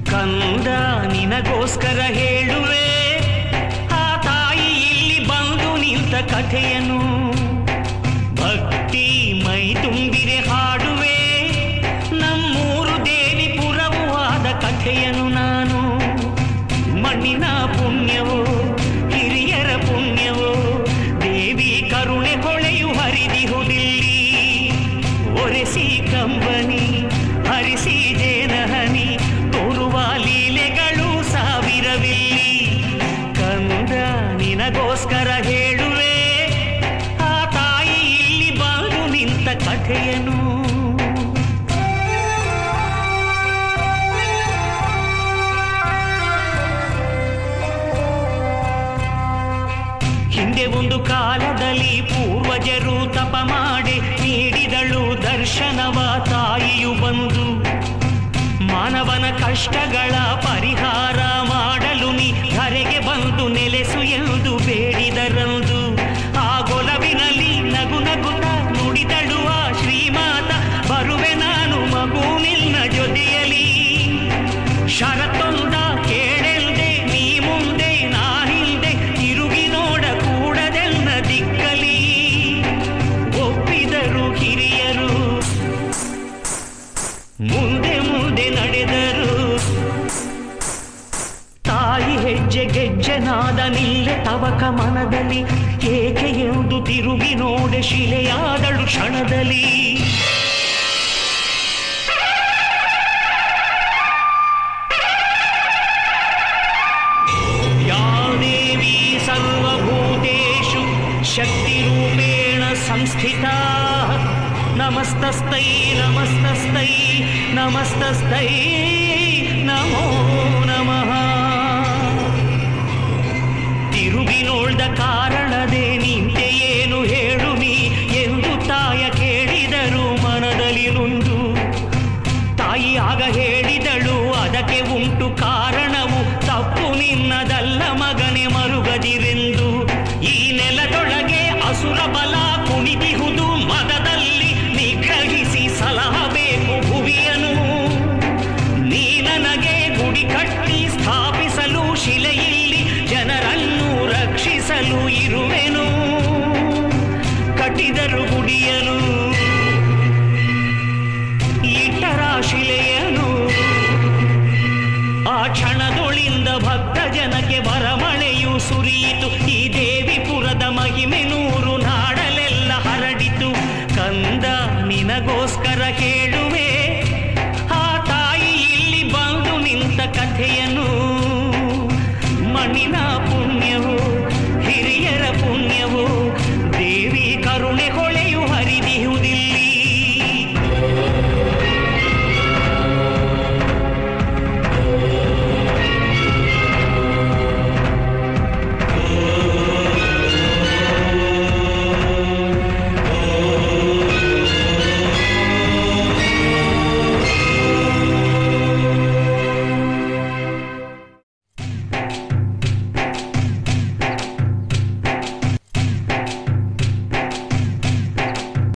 ಕಂದ ನಿನಗೋಸ್ಕರ ಹೇಳುವೆ ಆ ತಾಯಿ ಇಲ್ಲಿ ಬಂದು ನಿಂತ ಕಥೆಯನು ಭಕ್ತಿ ಮೈ ತುಂಬಿರೆ ಹಾಡುವೆ ನಮ್ಮೂರು ದೇವಿ ಪುರವೂ ಆದ ಕಥೆಯನು ನಾನು ಮಣ್ಣಿನ ಪುಣ್ಯವೋ ಹಿರಿಯರ ಪುಣ್ಯವೋ ದೇವಿ ಕರುಣೆ ಹೊಳೆಯು ಹರಿದಿಹುದಿಲ್ಲಿ ಒರೆಸಿ ಕಂಬನಿ ಹರಿಸಿ ಜೇನಹನಿ ತೋರುವ ಲೀಲೆಗಳು ಸಾವಿರವಿಲ್ಲಿ ಕಂದ ನಿನಗೋಸ್ಕರ ಹೇಳುವೆ ಆ ತಾಯಿ ಇಲ್ಲಿ ಬಂದು ನಿಂತ ಕಥೆಯನು ಹಿಂದೆ ಒಂದು ಕಾಲದಲ್ಲಿ ಪೂರ್ವಜರು ತಪ ಮಾಡಿ ನೀಡಿದಳು ದರ್ಶನವ ತಾಯಿಯು ಬಂದು ಮಾನವನ ಕಷ್ಟಗಳ ಪರಿಹಾರ ಮಾಡಲು ನೀ ಧರೆಗೆ ಬಂದು ನೆಲೆಸು ಎಂದು ಬೇಡಿದರಂದು ಆ ಗೊಲವಿನಲ್ಲಿ ನಗು ನಗುತ್ತ ನುಡಿದಳುವ ಶ್ರೀಮಾತ ಬರುವೆ ನಾನು ಮಗು ನಿನ್ನ ಜೊತೆಯಲಿ ಶರತ್ತೊಂದ ಕೇಳೆಲ್ದೆ ನೀ ಮುಂದೆ ನಾ ಹಿಂದೆ ತಿರುಗಿ ನೋಡ ಕೂಡದೆಲ್ಲ ದಿಕ್ಕಲಿ ಒಪ್ಪಿದರು ಹಿರಿಯರು ಮುಂದೆ ಮುಂದೆ ನಡೆದರು ತಾಯಿ ಹೆಜ್ಜೆ ಗೆಜ್ಜೆನಾದ ನಿಲ್ಲೆ ತವಕ ಮನದಲ್ಲಿ ಏಕೆ ಎಂದು ತಿರುಗಿ ನೋಡೆ ಶಿಲೆಯಾದಳು ಕ್ಷಣದಲ್ಲಿ या देवी सर्वभूतेषु शक्तिरूपेण संस्थिता नमस्तस्तै नमस्तस्तै नमस्तस्तै नमो नमः ತಿರುಗಿ ನೋಡ್ದ ಕಾರಣದೇ ನಿಂತೆ ಏನು ಹೇಳು ನೀ ಎಂದು ತಾಯ ಕೇಳಿದರು ಮನದಲ್ಲಿ ನೊಂದು ತಾಯಿ ಆಗ ಹೇಳಿದಳು ಅದಕ್ಕೆ ಉಂಟು ಕಾರಣವು ತಪ್ಪು ನಿನ್ನದಲ್ಲ ಮಗನೆ ಮರುಗದಿರೆಂದು ಈ ನೆಲದೊಳಗೆ ಅಸುರ ಬಲ ಕುಣಿದಿಹುದು ಮದದಲ್ಲಿ ನಿಗ್ರಹಿಸಿ ಸಲಹಬೇಕು ಭುವಿಯನು ನೀ ನನಗೆ ಗುಡಿ ಕಟ್ಟಿ ಸ್ಥಾಪಿಸಲು ಶಿಲೆಯಲ್ಲಿ ಜನರನ್ನು ರಕ್ಷಿಸಲು ಇರುವೆನು ಕಟ್ಟಿದರು ಗುಡಿಯನು ಇಟ್ಟರ ಶಿಲೆಯನು ಆ ಕ್ಷಣದೊಳಿಂದ ಭಕ್ತ ಜನಕ್ಕೆ ಬರಮಳೆಯು ಸುರಿಯಿತು ಈ ದೇವಿಪುರದ ಮಹಿಮೆ ನೂರು ನಾಡಲೆಲ್ಲ ಹರಡಿತು ಕಂದ ನಿನಗೋಸ್ಕರ ಕೇಳುವೆ ಆ ತಾಯಿ ಇಲ್ಲಿ ಬಂದು ನಿಂತ ಕಥೆಯನು ಮಣ್ಣಿನ